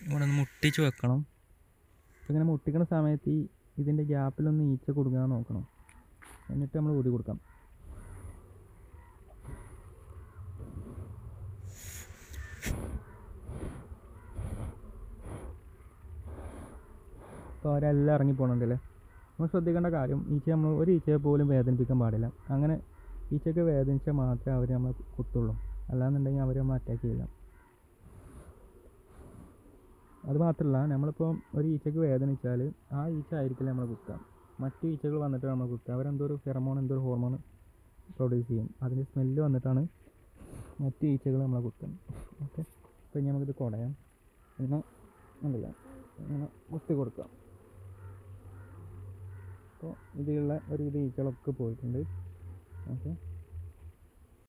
ഇവിടെ ഒന്ന് മുട്ടിച്ച് വെക്കണം അപ്പോൾ ഇങ്ങനെ മുട്ടിക്കുന്ന സമയത്ത് ഈ ഇതിൻ്റെ ഗ്യാപ്പിലൊന്ന് ഈച്ച കൊടുക്കാൻ നോക്കണം എന്നിട്ട് നമ്മൾ ഊതി കൊടുക്കാം ഇപ്പോൾ അവരെല്ലാം ഇറങ്ങി പോകണുണ്ടല്ലേ നമ്മൾ ശ്രദ്ധിക്കേണ്ട കാര്യം ഈച്ച നമ്മൾ ഒരു ഈച്ചയെ പോലും വേദനിപ്പിക്കാൻ പാടില്ല അങ്ങനെ ഈച്ചയ്ക്ക് വേദനിച്ചാൽ മാത്രമേ അവർ നമ്മളെ കുത്തുള്ളൂ അല്ലാന്നുണ്ടെങ്കിൽ അവർ നമ്മൾ അറ്റാക്ക് ചെയ്യില്ല അത് മാത്രമല്ല നമ്മളിപ്പോൾ ഒരു ഈച്ചയ്ക്ക് വേദനിച്ചാൽ ആ ഈച്ച ആയിരിക്കില്ല നമ്മളെ കുത്തുക മറ്റു ഈച്ചകൾ വന്നിട്ട് നമ്മളെ കുത്തുക അവരെന്തോ ഒരു ഫെറമോൺ എന്തോ ഒരു ഹോർമോൺ പ്രൊഡ്യൂസ് ചെയ്യും അതിൻ്റെ സ്മെല്ല് വന്നിട്ടാണ് മറ്റു ഈച്ചകൾ നമ്മളെ കുത്തുക ഓക്കെ അപ്പോൾ ഇനി നമുക്കിത് കുടയാം പിന്നെ ഉണ്ടല്ലോ ഇങ്ങനെ കുത്തി കൊടുക്കാം അപ്പോൾ ഇതിലുള്ള ഒരു ഇത് ഈച്ചകളൊക്കെ പോയിട്ടുണ്ട് ഓക്കെ